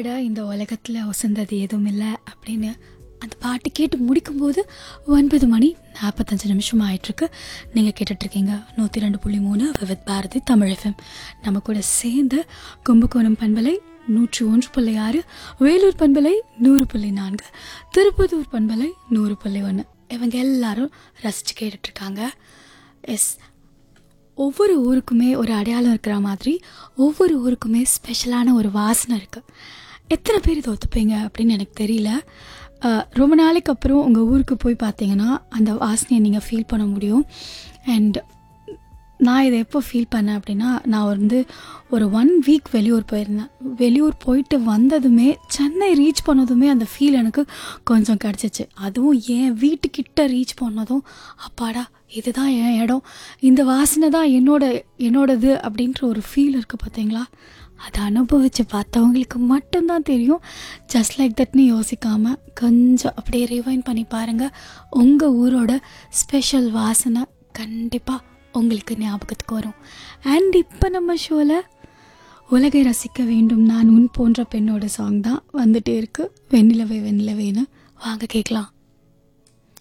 விட இந்த உலகத்தில் உசந்தது எதுவும் இல்லை அப்படின்னு அந்த பாட்டு கேட்டு முடிக்கும்போது ஒன்பது மணி நாற்பத்தஞ்சு நிமிஷம் ஆயிட்டிருக்கு நீங்கள் கேட்டுட்ருக்கீங்க நூற்றி ரெண்டு புள்ளி மூணு வித் பாரதி தமிழ் எஃப்எம் நம்ம கூட சேர்ந்து கும்பகோணம் பண்பலை நூற்றி ஒன்று புள்ளி ஆறு வேலூர் பண்பலை நூறு புள்ளி நான்கு திருப்பதூர் பண்பலை நூறு புள்ளி ஒன்று இவங்க எல்லாரும் ரசித்து கேட்டுட்ருக்காங்க எஸ் ஒவ்வொரு ஊருக்குமே ஒரு அடையாளம் இருக்கிற மாதிரி ஒவ்வொரு ஊருக்குமே ஸ்பெஷலான ஒரு வாசனை இருக்குது எத்தனை பேர் இதை ஒத்துப்பீங்க அப்படின்னு எனக்கு தெரியல அஹ், ரொம்ப நாளைக்கு அப்புறம் உங்கள் ஊருக்கு போய் பார்த்தீங்கன்னா அந்த வாசனையை நீங்கள் ஃபீல் பண்ண முடியும் அண்ட் நான் இதை எப்போ ஃபீல் பண்ணேன் அப்படின்னா நான் வந்து ஒரு ஒன் வீக் வெளியூர் போயிருந்தேன் வெளியூர் போயிட்டு வந்ததுமே சென்னை ரீச் பண்ணதுமே அந்த ஃபீல் எனக்கு கொஞ்சம் கிடச்சிச்சு அதுவும் என் வீட்டுக்கிட்ட ரீச் பண்ணதும் அப்பாடா இதுதான் என் இடம் இந்த வாசனை தான் என்னோட என்னோடது அப்படின்ற ஒரு ஃபீல் இருக்குது பார்த்தீங்களா அதை அனுபவித்து பார்த்தவங்களுக்கு மட்டும்தான் தெரியும் ஜஸ்ட் லைக் தட்னு யோசிக்காமல் கொஞ்சம் அப்படியே ரிவைன் பண்ணி பாருங்கள் உங்கள் ஊரோட ஸ்பெஷல் வாசனை கண்டிப்பாக உங்களுக்கு ஞாபகத்துக்கு வரும் அண்ட் இப்போ நம்ம ஷோவில் உலகை ரசிக்க வேண்டும் நான் உன் போன்ற பெண்ணோட சாங் தான் வந்துட்டே இருக்கு வெண்ணிலவே வெண்ணிலவேன்னு வாங்க கேட்கலாம்